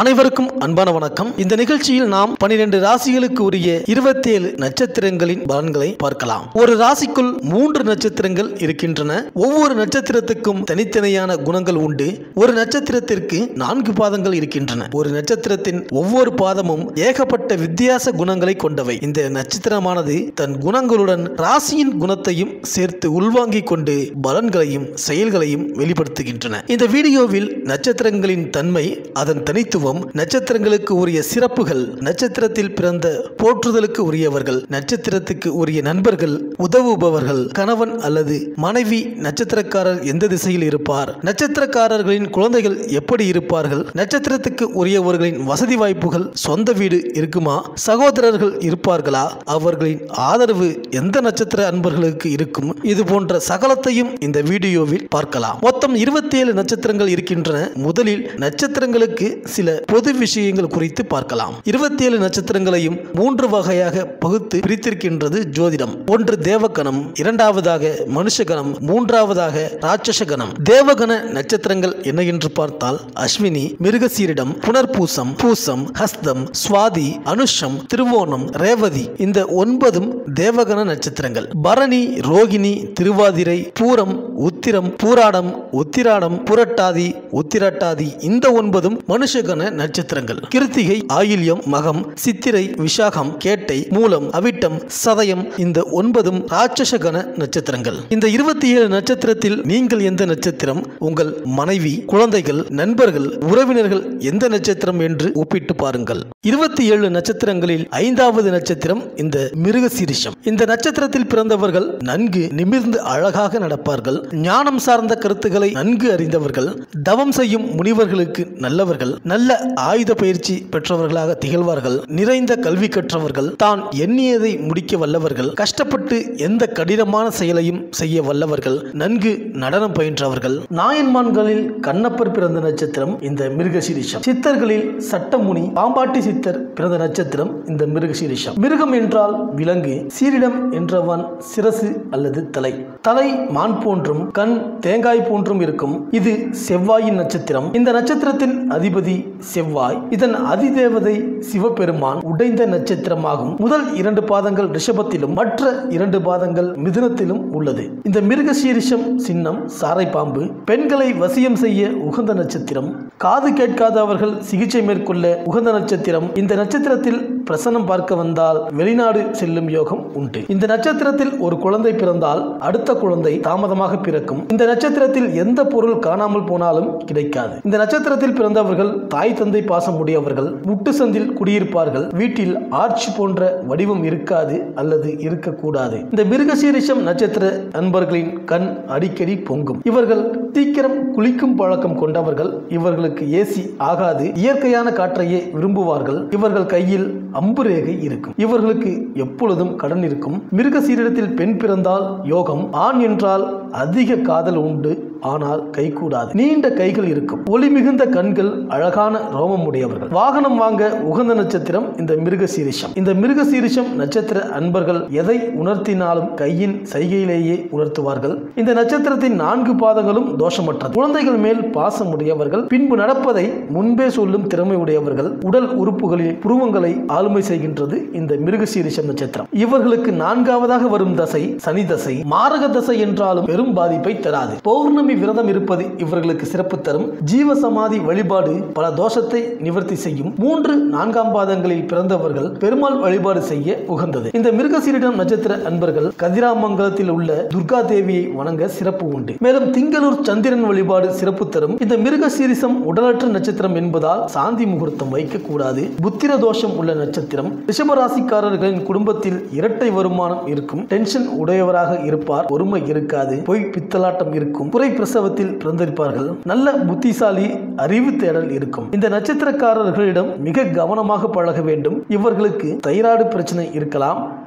அனைவருக்கும் அன்பான வணக்கம் இந்த நிகழ்ச்சியில் நாம் பனிரெண்டு ராசிகளுக்கு உரிய இருபத்தேழு நட்சத்திரங்களின் பலன்களை பார்க்கலாம் ஒரு ராசிக்குள் மூன்று நட்சத்திரங்கள் இருக்கின்றன ஒவ்வொரு நட்சத்திரத்துக்கும் தனித்தனியான குணங்கள் உண்டு ஒரு நட்சத்திரத்திற்கு நான்கு பாதங்கள் இருக்கின்றன ஒரு நட்சத்திரத்தின் ஒவ்வொரு பாதமும் ஏகப்பட்ட வித்தியாச குணங்களை கொண்டவை இந்த நட்சத்திரமானது தன் குணங்களுடன் ராசியின் குணத்தையும் சேர்த்து உள்வாங்கிக் கொண்டு பலன்களையும் செயல்களையும் வெளிப்படுத்துகின்றன இந்த வீடியோவில் நட்சத்திரங்களின் தன்மை அதன் தனித்துவம் நட்சத்திரங்களுக்கு உரிய சிறப்புகள் நட்சத்திரத்தில் பிறந்த போற்றுதலுக்கு உரியவர்கள் நட்சத்திரத்துக்கு உரிய நண்பர்கள் உதவுபவர்கள் கணவன் அல்லது மனைவி நட்சத்திரக்காரர் எந்த திசையில் இருப்பார் நட்சத்திரக்காரர்களின் குழந்தைகள் எப்படி இருப்பார்கள் நட்சத்திரத்துக்கு உரியவர்களின் வசதி வாய்ப்புகள் சொந்த வீடு இருக்குமா சகோதரர்கள் இருப்பார்களா அவர்களின் ஆதரவு எந்த நட்சத்திர அன்பர்களுக்கு இருக்கும் இது போன்ற சகலத்தையும் இந்த வீடியோவில் பார்க்கலாம் மொத்தம் இருபத்தி ஏழு நட்சத்திரங்கள் இருக்கின்றன முதலில் நட்சத்திரங்களுக்கு சில பொது விஷயங்கள் குறித்து பார்க்கலாம் இருபத்தி ஏழு நட்சத்திரங்களையும் மூன்று வகையாக பகுத்து பிரித்திருக்கின்றது ஜோதிடம் ஒன்று தேவகணம் இரண்டாவதாக மனுஷகணம் மூன்றாவதாக ராட்சச கணம் தேவகண நட்சத்திரங்கள் என்ன என்று பார்த்தால் அஸ்வினி மிருகசீரிடம் புனர்பூசம் பூசம் ஹஸ்தம் சுவாதி அனுஷம் திருவோணம் ரேவதி இந்த ஒன்பதும் தேவகண நட்சத்திரங்கள் பரணி ரோகிணி திருவாதிரை பூரம் உத்திரம் பூராடம் உத்திராடம் புரட்டாதி உத்திரட்டாதி இந்த ஒன்பதும் மனுஷகண நட்சத்திரங்கள் கிருத்திகை ஆயில்யம் மகம் சித்திரை விஷாகம் கேட்டை மூலம் அவிட்டம் சதயம் இந்த ஒன்பதும் ராட்சசகண நட்சத்திரங்கள் இந்த இருபத்தி ஏழு நட்சத்திரத்தில் நீங்கள் எந்த நட்சத்திரம் உங்கள் மனைவி குழந்தைகள் நண்பர்கள் உறவினர்கள் எந்த நட்சத்திரம் என்று ஒப்பிட்டு பாருங்கள் இருபத்தி ஏழு நட்சத்திரங்களில் ஐந்தாவது நட்சத்திரம் இந்த மிருகசீரிஷம் இந்த நட்சத்திரத்தில் பிறந்தவர்கள் நன்கு நிமிர்ந்து அழகாக நடப்பார்கள் ஞானம் சார்ந்த கருத்துக்களை நன்கு அறிந்தவர்கள் தவம் செய்யும் முனிவர்களுக்கு நல்லவர்கள் நல்ல ஆயுத பயிற்சி பெற்றவர்களாக திகழ்வார்கள் நிறைந்த கல்வி கற்றவர்கள் தான் எண்ணியதை முடிக்க வல்லவர்கள் கஷ்டப்பட்டு எந்த கடினமான செயலையும் செய்ய வல்லவர்கள் நன்கு நடனம் பயின்றவர்கள் நாயன்மான்களில் கண்ணப்பர் பிறந்த நட்சத்திரம் இந்த மிருகசீரிஷம் சித்தர்களில் சட்டமுனி பாம்பாட்டி சித்தர் பிறந்த நட்சத்திரம் இந்த மிருகசீரிஷம் மிருகம் என்றால் விலங்கு சீரிடம் என்றவன் சிரசு அல்லது தலை தலை மான் போன்றும் கண் தேங்காய் போன்றும் இருக்கும் இது செவ்வாயின் நட்சத்திரம் இந்த நட்சத்திரத்தின் அதிபதி செவ்வாய் இதன் அதிதேவதை சிவபெருமான் உடைந்த நட்சத்திரமாகும் முதல் இரண்டு பாதங்கள் ரிஷபத்திலும் மற்ற இரண்டு பாதங்கள் மிதுனத்திலும் உள்ளது இந்த மிருகசீரிஷம் சின்னம் சாரை பாம்பு பெண்களை வசியம் செய்ய உகந்த நட்சத்திரம் காது கேட்காதவர்கள் சிகிச்சை மேற்கொள்ள உகந்த நட்சத்திரம் இந்த நட்சத்திரத்தில் பிரசனம் பார்க்க வந்தால் வெளிநாடு செல்லும் யோகம் உண்டு இந்த நட்சத்திரத்தில் ஒரு குழந்தை பிறந்தால் அடுத்த குழந்தை தாமதமாக பிறக்கும் இந்த நட்சத்திரத்தில் எந்த பொருள் காணாமல் போனாலும் கிடைக்காது இந்த நட்சத்திரத்தில் பிறந்தவர்கள் தாய் தந்தை பாசம் உடையவர்கள் முட்டு சந்தில் குடியிருப்பார்கள் வீட்டில் ஆர்ச் போன்ற வடிவம் இருக்காது அல்லது இருக்கக்கூடாது இந்த மிருகசீரிஷம் நட்சத்திர அன்பர்களின் கண் அடிக்கடி பொங்கும் இவர்கள் சீக்கிரம் குளிக்கும் பழக்கம் கொண்டவர்கள் இவர்களுக்கு ஏசி ஆகாது இயற்கையான காற்றையே விரும்புவார்கள் இவர்கள் கையில் அம்பு ரேகை இருக்கும் இவர்களுக்கு எப்பொழுதும் கடன் இருக்கும் மிருகசீரிடத்தில் பெண் பிறந்தால் யோகம் ஆண் என்றால் அதிக காதல் உண்டு ஆனால் கைகூடாது நீண்ட கைகள் இருக்கும் ஒளி மிகுந்த கண்கள் அழகான ரோமம் உடையவர்கள் வாகனம் வாங்க உகந்த நட்சத்திரம் இந்த மிருகசீரிஷம் இந்த மிருகசீரிஷம் நட்சத்திர அன்பர்கள் எதை உணர்த்தினாலும் கையின் சைகையிலேயே உணர்த்துவார்கள் இந்த நட்சத்திரத்தின் நான்கு பாதங்களும் தோஷமற்றது குழந்தைகள் மேல் பாசம் உடையவர்கள் பின்பு நடப்பதை முன்பே சொல்லும் திறமை உடையவர்கள் உடல் உறுப்புகளில் புருவங்களை ஆளுமை செய்கின்றது இந்த மிருகசீரிஷம் நட்சத்திரம் இவர்களுக்கு நான்காவதாக வரும் தசை சனி தசை மாரக தசை என்றாலும் பெரும் பாதிப்பை தராது பௌர்ணமி பௌர்ணமி விரதம் இருப்பது இவர்களுக்கு சிறப்பு தரும் ஜீவ சமாதி வழிபாடு பல தோஷத்தை நிவர்த்தி செய்யும் மூன்று நான்காம் பாதங்களில் பிறந்தவர்கள் பெருமாள் வழிபாடு செய்ய உகந்தது இந்த மிருகசீரிடம் நட்சத்திர அன்பர்கள் கதிராமங்கலத்தில் உள்ள துர்கா தேவியை வணங்க சிறப்பு உண்டு மேலும் திங்களூர் சந்திரன் வழிபாடு சிறப்பு தரும் இந்த மிருகசீரிசம் உடலற்ற நட்சத்திரம் என்பதால் சாந்தி முகூர்த்தம் வைக்க கூடாது புத்திர தோஷம் உள்ள நட்சத்திரம் ரிஷபராசிக்காரர்களின் குடும்பத்தில் இரட்டை வருமானம் இருக்கும் டென்ஷன் உடையவராக இருப்பார் பொறுமை இருக்காது பொய் பித்தலாட்டம் இருக்கும் குறை பிரசவத்தில் பிறந்திருப்பார்கள் நல்ல புத்திசாலி அறிவு தேடல் இருக்கும் இந்த நட்சத்திரக்காரர்களிடம் மிக கவனமாக பழக வேண்டும் இவர்களுக்கு தைராய்டு பிரச்சனை இருக்கலாம்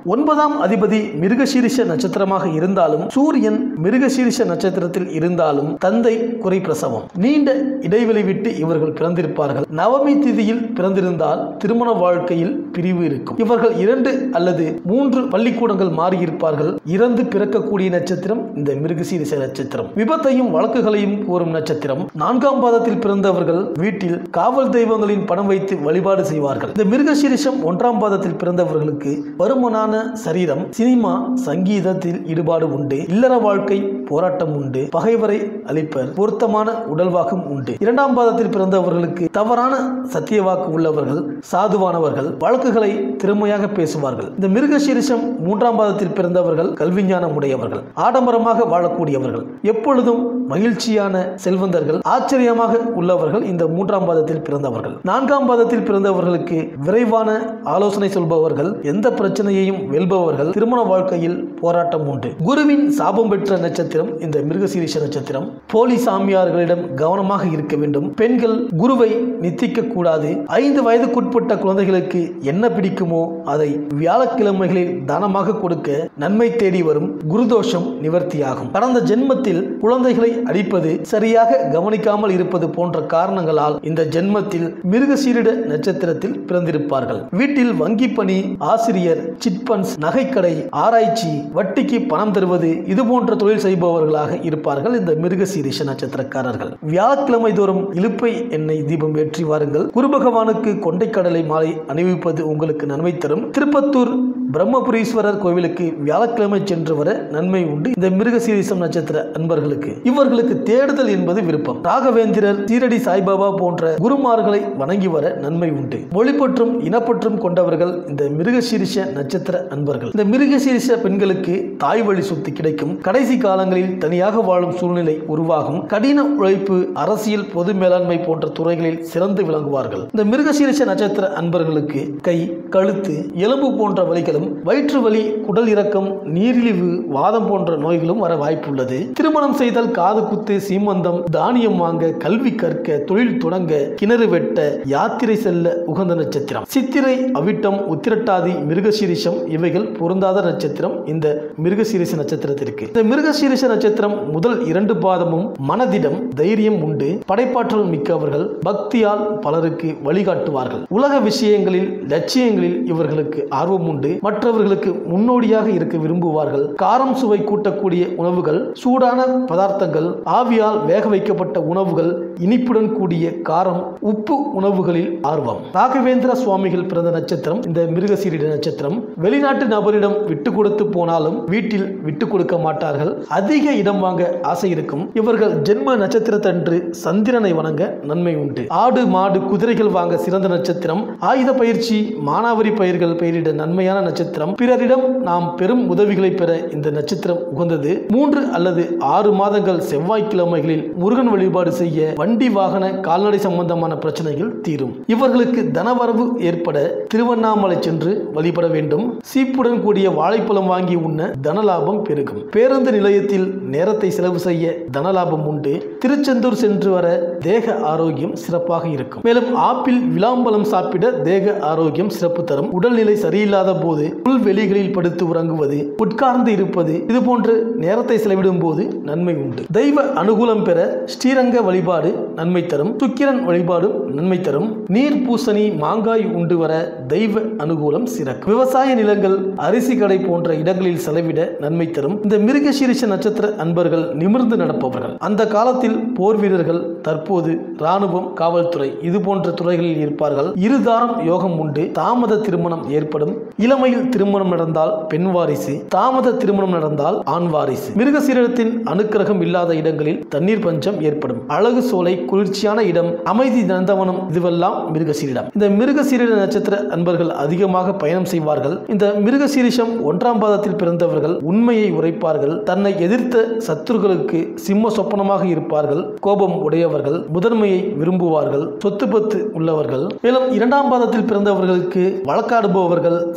ஒன்பதாம் அதிபதி மிருகசீரிஷ நட்சத்திரமாக இருந்தாலும் சூரியன் மிருகசீரிஷ நட்சத்திரத்தில் இருந்தாலும் தந்தை குறை பிரசவம் நீண்ட இடைவெளி விட்டு இவர்கள் பிறந்திருப்பார்கள் நவமி திதியில் பிறந்திருந்தால் திருமண வாழ்க்கையில் பிரிவு இருக்கும் இவர்கள் இரண்டு அல்லது மூன்று பள்ளிக்கூடங்கள் மாறியிருப்பார்கள் இறந்து பிறக்கக்கூடிய நட்சத்திரம் இந்த மிருகசீரிஷ நட்சத்திரம் விபத்தையும் வழக்குகளையும் கூறும் நட்சத்திரம் நான்காம் பாதத்தில் பிறந்தவர்கள் வீட்டில் காவல் தெய்வங்களின் பணம் வைத்து வழிபாடு செய்வார்கள் இந்த மிருகசீரிஷம் ஒன்றாம் பாதத்தில் பிறந்தவர்களுக்கு பருமனான சரீரம் சினிமா சங்கீதத்தில் ஈடுபாடு உண்டு இல்லற வாழ்க்கை போராட்டம் உண்டு பகைவரை அழிப்பர் பொருத்தமான உடல்வாகம் உண்டு இரண்டாம் பாதத்தில் பிறந்தவர்களுக்கு தவறான சத்தியவாக்கு உள்ளவர்கள் சாதுவானவர்கள் வழக்குகளை திறமையாக பேசுவார்கள் இந்த மிருகசீரிஷம் மூன்றாம் பாதத்தில் பிறந்தவர்கள் கல்விஞானம் உடையவர்கள் ஆடம்பரமாக வாழக்கூடியவர்கள் எப்பொழுதும் மகிழ்ச்சியான செல்வந்தர்கள் ஆச்சரியமாக உள்ளவர்கள் இந்த மூன்றாம் பாதத்தில் பிறந்தவர்கள் நான்காம் பாதத்தில் பிறந்தவர்களுக்கு விரைவான ஆலோசனை சொல்பவர்கள் எந்த பிரச்சனையையும் வெல்பவர்கள் திருமண வாழ்க்கையில் போராட்டம் உண்டு குருவின் சாபம் பெற்ற நட்சத்திரம் இந்த மிருகசீரிஷ நட்சத்திரம் போலி சாமியார்களிடம் கவனமாக இருக்க வேண்டும் பெண்கள் குருவை நித்திக்க கூடாது ஐந்து வயதுக்குட்பட்ட குழந்தைகளுக்கு என்ன பிடிக்குமோ அதை வியாழக்கிழமைகளில் தானமாக கொடுக்க நன்மை தேடி வரும் குருதோஷம் நிவர்த்தியாகும் கடந்த ஜென்மத்தில் குழந்தைகளை அடிப்பது சரியாக கவனிக்காமல் இருப்பது போன்ற காரணங்களால் இந்த ஜென்மத்தில் மிருகசீரிட நட்சத்திரத்தில் பிறந்திருப்பார்கள் வீட்டில் வங்கி பணி ஆசிரியர் சிட்பன்ஸ் நகைக்கடை ஆராய்ச்சி வட்டிக்கு பணம் தருவது இது போன்ற தொழில் செய்பவர்களாக இருப்பார்கள் இந்த மிருகசீரிஷ நட்சத்திரக்காரர்கள் வியாழக்கிழமை தோறும் இலுப்பை எண்ணெய் தீபம் ஏற்றி வாருங்கள் குரு பகவானுக்கு கொண்டைக்கடலை மாலை அணிவிப்பது உங்களுக்கு நன்மை தரும் திருப்பத்தூர் பிரம்மபுரீஸ்வரர் கோவிலுக்கு வியாழக்கிழமை சென்று வர நன்மை உண்டு இந்த மிருகசீரிசம் நட்சத்திர அன்பர்களுக்கு இவர்களுக்கு தேடுதல் என்பது விருப்பம் ராகவேந்திரர் சீரடி சாய்பாபா போன்ற குருமார்களை வணங்கி வர நன்மை உண்டு மொழிப்பற்றும் இனப்பற்றும் கொண்டவர்கள் இந்த மிருகசீரிஷ நட்சத்திர அன்பர்கள் இந்த மிருகசீரிஷ பெண்களுக்கு தாய் வழி சொத்து கிடைக்கும் கடைசி காலங்களில் தனியாக வாழும் சூழ்நிலை உருவாகும் கடின உழைப்பு அரசியல் பொது மேலாண்மை போன்ற துறைகளில் சிறந்து விளங்குவார்கள் இந்த மிருகசீரிஷ நட்சத்திர அன்பர்களுக்கு கை கழுத்து எலும்பு போன்ற வலிகளும் வயிற்று வலி குடல் இறக்கம் நீரிழிவு வாதம் போன்ற நோய்களும் வர வாய்ப்புள்ளது திருமணம் செய்தால் காது குத்து சீமந்தம் தானியம் வாங்க கல்வி கற்க தொழில் தொடங்க கிணறு வெட்ட யாத்திரை செல்ல உகந்த நட்சத்திரம் சித்திரை அவிட்டம் உத்திரட்டாதி மிருகசீரிஷம் இவைகள் பொருந்தாத நட்சத்திரம் இந்த மிருகசீரிஷ நட்சத்திரத்திற்கு இந்த மிருகசீரிஷ நட்சத்திரம் முதல் இரண்டு பாதமும் மனதிடம் தைரியம் உண்டு படைப்பாற்றல் மிக்கவர்கள் பக்தியால் பலருக்கு வழிகாட்டுவார்கள் உலக விஷயங்களில் லட்சியங்களில் இவர்களுக்கு ஆர்வம் உண்டு மற்றவர்களுக்கு முன்னோடியாக இருக்க விரும்புவார்கள் காரம் சுவை கூட்டக்கூடிய உணவுகள் சூடான பதார்த்தங்கள் ஆவியால் வேக வைக்கப்பட்ட உணவுகள் இனிப்புடன் கூடிய காரம் உப்பு உணவுகளில் ஆர்வம் ராகவேந்திர சுவாமிகள் பிறந்த நட்சத்திரம் இந்த மிருகசீரிட நட்சத்திரம் வெளிநாட்டு நபரிடம் விட்டு கொடுத்து போனாலும் வீட்டில் விட்டு கொடுக்க மாட்டார்கள் அதிக இடம் வாங்க ஆசை இருக்கும் இவர்கள் ஜென்ம நட்சத்திரத்தன்று சந்திரனை வணங்க நன்மை உண்டு ஆடு மாடு குதிரைகள் வாங்க சிறந்த நட்சத்திரம் ஆயுத பயிற்சி மானாவரி பயிர்கள் பெயரிட நன்மையான நட்சத்திரம் பிறரிடம் நாம் பெரும் உதவிகளை பெற இந்த நட்சத்திரம் உகந்தது மூன்று அல்லது ஆறு மாதங்கள் செவ்வாய்க்கிழமைகளில் முருகன் வழிபாடு செய்ய வண்டி வாகன கால்நடை சம்பந்தமான பிரச்சனைகள் தீரும் இவர்களுக்கு தனவரவு ஏற்பட திருவண்ணாமலை சென்று வழிபட வேண்டும் சீப்புடன் கூடிய வாழைப்பழம் வாங்கி உண்ண தனலாபம் பெருகும் பேருந்து நிலையத்தில் நேரத்தை செலவு செய்ய தனலாபம் உண்டு திருச்செந்தூர் சென்று வர தேக ஆரோக்கியம் சிறப்பாக இருக்கும் மேலும் ஆப்பிள் விளாம்பழம் சாப்பிட தேக ஆரோக்கியம் சிறப்பு தரும் உடல்நிலை சரியில்லாத போது புல்வெளிகளில் படுத்து உறங்குவது உட்கார்ந்து இருப்பது இது போன்று நேரத்தை செலவிடும் போது நன்மை உண்டு தெய்வ அனுகூலம் பெற ஸ்ரீரங்க வழிபாடு நன்மை தரும் சுக்கிரன் வழிபாடும் நன்மை தரும் நீர் பூசணி மாங்காய் உண்டு வர தெய்வ அனுகூலம் சிறக்கும் விவசாய நிலங்கள் அரிசி கடை போன்ற இடங்களில் செலவிட நன்மை தரும் இந்த மிருகசீரிஷ நட்சத்திர அன்பர்கள் நிமிர்ந்து நடப்பவர்கள் அந்த காலத்தில் போர் வீரர்கள் தற்போது ராணுவம் காவல்துறை இது போன்ற துறைகளில் இருப்பார்கள் இருதாரம் யோகம் உண்டு தாமத திருமணம் ஏற்படும் இளமையில் திருமணம் நடந்தால் பெண் வாரிசு தாமத திருமணம் நடந்தால் ஆண் வாரிசு மிருகசீரத்தின் அனுக்கிரகம் இல்லாத இடங்களில் தண்ணீர் பஞ்சம் ஏற்படும் அழகு சோலை குளிர்ச்சியான இடம் அமைதி நந்தவனம் இதுவெல்லாம் மிருகசீரிடம் இந்த மிருகசீரிட நட்சத்திர அன்பர்கள் அதிகமாக பயணம் செய்வார்கள் இந்த மிருகசீரிஷம் ஒன்றாம் பாதத்தில் பிறந்தவர்கள் உண்மையை உரைப்பார்கள் தன்னை எதிர்த்த சத்துருக்களுக்கு சிம்ம சொப்பனமாக இருப்பார்கள் கோபம் உடையவர்கள் முதன்மையை விரும்புவார்கள் சொத்து பத்து உள்ளவர்கள் மேலும் இரண்டாம் பாதத்தில் பிறந்தவர்களுக்கு வழக்காடுபவர்கள் சந்நியாசி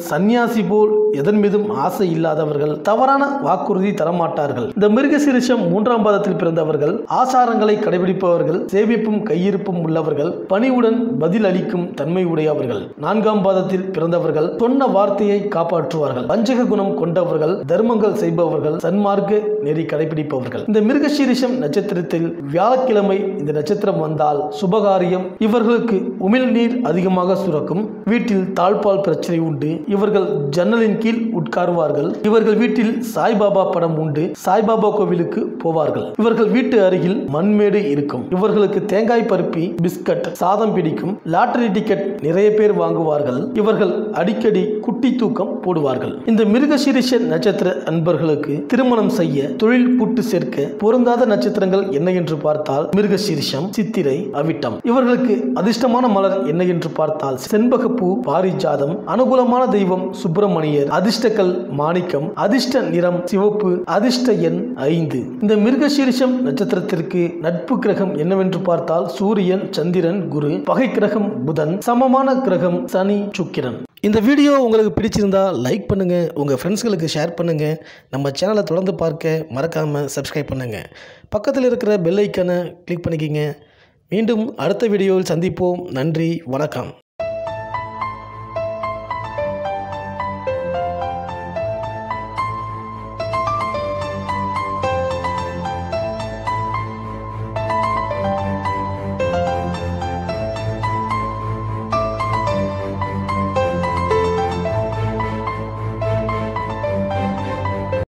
சன்னியாசி போல் எதன் மீதும் ஆசை இல்லாதவர்கள் தவறான வாக்குறுதி தரமாட்டார்கள் இந்த மிருகசீரிஷம் மூன்றாம் பாதத்தில் பிறந்தவர்கள் ஆசாரங்களை கடைபிடிப்பவர்கள் சேமிப்பும் கையிருப்பும் உள்ளவர்கள் பணிவுடன் பதில் அளிக்கும் தன்மை உடையவர்கள் நான்காம் பாதத்தில் பிறந்தவர்கள் சொன்ன வார்த்தையை காப்பாற்றுவார்கள் வஞ்சக குணம் கொண்டவர்கள் தர்மங்கள் செய்பவர்கள் சன்மார்க்க நெறி கடைபிடிப்பவர்கள் இந்த மிருகசீரிஷம் நட்சத்திரத்தில் வியாழக்கிழமை இந்த நட்சத்திரம் வந்தால் சுபகாரியம் இவர்களுக்கு உமிழ்நீர் அதிகமாக சுரக்கும் வீட்டில் தாழ்பால் பிரச்சனை உண்டு இவர்கள் ஜன்னலின் கீழ் உட்காருவார்கள் இவர்கள் வீட்டில் சாய்பாபா படம் உண்டு சாய்பாபா கோவிலுக்கு போவார்கள் இவர்கள் வீட்டு அருகில் மண்மேடு இருக்கும் இவர்களுக்கு தேங்காய் பருப்பி பிஸ்கட் சாதம் பிடிக்கும் லாட்டரி டிக்கெட் நிறைய பேர் வாங்குவார்கள் இவர்கள் அடிக்கடி குட்டி தூக்கம் போடுவார்கள் இந்த மிருகசீரிஷ நட்சத்திர அன்பர்களுக்கு திருமணம் செய்ய தொழில் கூட்டு சேர்க்க பொருந்தாத நட்சத்திரங்கள் என்ன என்று பார்த்தால் மிருகசீரிஷம் சித்திரை அவிட்டம் இவர்களுக்கு அதிர்ஷ்டமான மலர் என்ன என்று பார்த்தால் செண்பகப்பூ பாரிஜாதம் அனுகூலமான தெய்வம் சுப்பிரமணியர் அதிர்ஷ்டக்கல் மாணிக்கம் அதிர்ஷ்ட நிறம் சிவப்பு அதிர்ஷ்ட எண் ஐந்து இந்த மிருகசீரிஷம் நட்சத்திரத்திற்கு நட்பு கிரகம் என்னவென்று பார்த்தால் சூரியன் சந்திரன் குரு பகை கிரகம் புதன் சமமான கிரகம் சனி சுக்கிரன் இந்த வீடியோ உங்களுக்கு பிடிச்சிருந்தா லைக் பண்ணுங்க உங்க ஃப்ரெண்ட்ஸ்களுக்கு ஷேர் பண்ணுங்க நம்ம சேனலை தொடர்ந்து பார்க்க மறக்காம சப்ஸ்கிரைப் பண்ணுங்க பக்கத்தில் இருக்கிற பெல் ஐக்கானை கிளிக் பண்ணிக்கிங்க மீண்டும் அடுத்த வீடியோவில் சந்திப்போம் நன்றி வணக்கம்